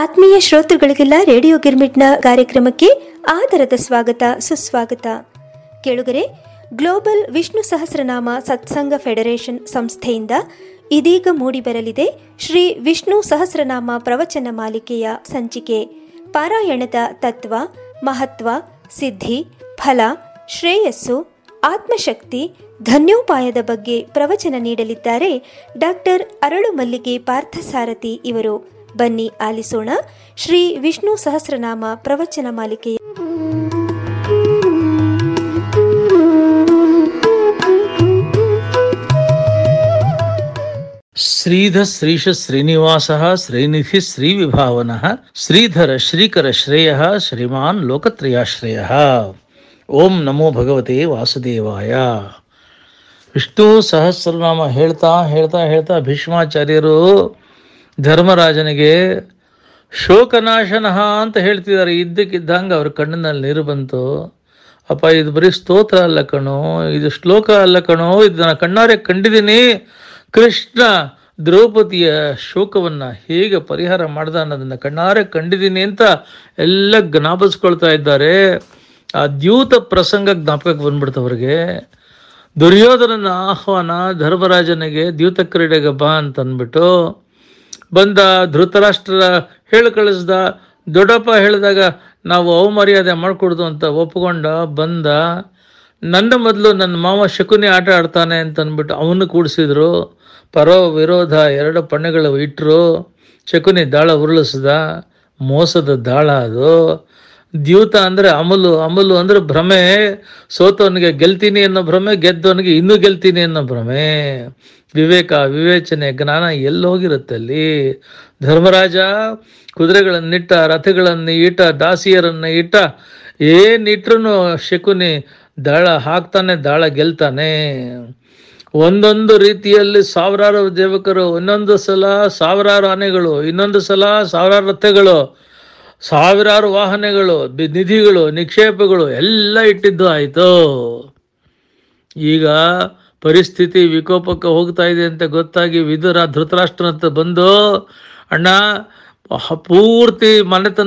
ಆತ್ಮೀಯ ಶ್ರೋತೃಗಳಿಗೆಲ್ಲ ರೇಡಿಯೋ ಗಿರ್ಮಿಟ್ನ ಕಾರ್ಯಕ್ರಮಕ್ಕೆ ಆದರದ ಸ್ವಾಗತ ಸುಸ್ವಾಗತ ಕೇಳುಗರೆ ಗ್ಲೋಬಲ್ ವಿಷ್ಣು ಸಹಸ್ರನಾಮ ಸತ್ಸಂಗ ಫೆಡರೇಷನ್ ಸಂಸ್ಥೆಯಿಂದ ಇದೀಗ ಮೂಡಿಬರಲಿದೆ ಶ್ರೀ ವಿಷ್ಣು ಸಹಸ್ರನಾಮ ಪ್ರವಚನ ಮಾಲಿಕೆಯ ಸಂಚಿಕೆ ಪಾರಾಯಣದ ತತ್ವ ಮಹತ್ವ ಸಿದ್ಧಿ ಫಲ ಶ್ರೇಯಸ್ಸು ಆತ್ಮಶಕ್ತಿ ಧನ್ಯೋಪಾಯದ ಬಗ್ಗೆ ಪ್ರವಚನ ನೀಡಲಿದ್ದಾರೆ ಡಾಕ್ಟರ್ ಅರಳು ಮಲ್ಲಿಗೆ ಪಾರ್ಥಸಾರಥಿ ಇವರು ಬನ್ನಿ ಆಲಿಸೋಣ ಶ್ರೀ ವಿಷ್ಣು ಸಹಸ್ರನಾಮ ಪ್ರವಚನ ಮಾಲಿಕೆಯ ಶ್ರೀಧ ಶ್ರೀಶ ಶ್ರೀನಿವಾಸ ಶ್ರೀನಿಧಿ ಶ್ರೀ ವಿಭಾವನ ಶ್ರೀಧರ ಶ್ರೀಕರ ಶ್ರೇಯ ಶ್ರೀಮಾನ್ ಲೋಕತ್ರಯಾಶ್ರಯ ಓಂ ನಮೋ ಭಗವತೆ ವಾಸುದೇವಾಯ ವಿಷ್ಣು ಸಹಸ್ರನಾಮ ಹೇಳ್ತಾ ಹೇಳ್ತಾ ಹೇಳ್ತಾ ಭೀಷ್ಮಾಚಾರ್ಯರು ಧರ್ಮರಾಜನಿಗೆ ಶೋಕನಾಶನಃ ಅಂತ ಹೇಳ್ತಿದ್ದಾರೆ ಇದ್ದಕ್ಕಿದ್ದಂಗೆ ಅವ್ರ ಕಣ್ಣಿನಲ್ಲಿ ನೀರು ಬಂತು ಅಪ್ಪ ಇದು ಬರೀ ಸ್ತೋತ್ರ ಅಲ್ಲ ಕಣೋ ಇದು ಶ್ಲೋಕ ಅಲ್ಲ ಕಣೋ ಇದನ್ನ ಕಣ್ಣಾರೆ ಕಂಡಿದ್ದೀನಿ ಕೃಷ್ಣ ದ್ರೌಪದಿಯ ಶೋಕವನ್ನ ಹೇಗೆ ಪರಿಹಾರ ಮಾಡ್ದ ಅನ್ನೋದನ್ನ ಕಣ್ಣಾರೆ ಕಂಡಿದ್ದೀನಿ ಅಂತ ಎಲ್ಲ ಜ್ಞಾಪಿಸ್ಕೊಳ್ತಾ ಇದ್ದಾರೆ ಆ ದ್ಯೂತ ಪ್ರಸಂಗ ಜ್ಞಾಪಕಕ್ಕೆ ಬಂದ್ಬಿಡ್ತು ಅವ್ರಿಗೆ ದುರ್ಯೋಧನನ ಆಹ್ವಾನ ಧರ್ಮರಾಜನಿಗೆ ದ್ಯೂತ ಕ್ರೀಡೆಗೆ ಬಾ ಅಂತ ಅಂದ್ಬಿಟ್ಟು ಬಂದ ಧೃತರಾಷ್ಟ್ರ ಹೇಳಿ ಕಳಿಸ್ದ ದೊಡ್ಡಪ್ಪ ಹೇಳಿದಾಗ ನಾವು ಅವಮರ್ಯಾದೆ ಮಾಡ್ಕೊಡ್ದು ಅಂತ ಒಪ್ಕೊಂಡ ಬಂದ ನನ್ನ ಮೊದಲು ನನ್ನ ಮಾವ ಶಕುನಿ ಆಟ ಆಡ್ತಾನೆ ಅಂತ ಅಂದ್ಬಿಟ್ಟು ಅವನು ಕೂಡಿಸಿದ್ರು ಪರೋ ವಿರೋಧ ಎರಡು ಪಣ್ಣೆಗಳು ಇಟ್ಟರು ಶಕುನಿ ದಾಳ ಉರುಳಿಸ್ದ ಮೋಸದ ದಾಳ ಅದು ದ್ಯೂತ ಅಂದರೆ ಅಮಲು ಅಮಲು ಅಂದ್ರೆ ಭ್ರಮೆ ಸೋತವನಿಗೆ ಗೆಲ್ತೀನಿ ಅನ್ನೋ ಭ್ರಮೆ ಗೆದ್ದವನಿಗೆ ಇನ್ನೂ ಗೆಲ್ತೀನಿ ಅನ್ನೋ ಭ್ರಮೆ ವಿವೇಕ ವಿವೇಚನೆ ಜ್ಞಾನ ಎಲ್ಲಿ ಹೋಗಿರುತ್ತೆ ಅಲ್ಲಿ ಧರ್ಮರಾಜ ಕುದುರೆಗಳನ್ನಿಟ್ಟ ರಥಗಳನ್ನು ಇಟ್ಟ ದಾಸಿಯರನ್ನು ಇಟ್ಟ ಏನಿಟ್ರು ಶಕುನಿ ದಾಳ ಹಾಕ್ತಾನೆ ದಾಳ ಗೆಲ್ತಾನೆ ಒಂದೊಂದು ರೀತಿಯಲ್ಲಿ ಸಾವಿರಾರು ದೇವಕರು ಇನ್ನೊಂದು ಸಲ ಸಾವಿರಾರು ಆನೆಗಳು ಇನ್ನೊಂದು ಸಲ ಸಾವಿರಾರು ರಥಗಳು ಸಾವಿರಾರು ವಾಹನಗಳು ಬಿ- ನಿಧಿಗಳು ನಿಕ್ಷೇಪಗಳು ಎಲ್ಲ ಇಟ್ಟಿದ್ದು ಆಯಿತು ಈಗ ಪರಿಸ್ಥಿತಿ ವಿಕೋಪಕ್ಕೆ ಹೋಗ್ತಾ ಇದೆ ಅಂತ ಗೊತ್ತಾಗಿ ವಿದುರ ಧೃತರಾಷ್ಟ್ರನಂತ ಬಂದು ಅಣ್ಣ ಪೂರ್ತಿ ಮನೆತನ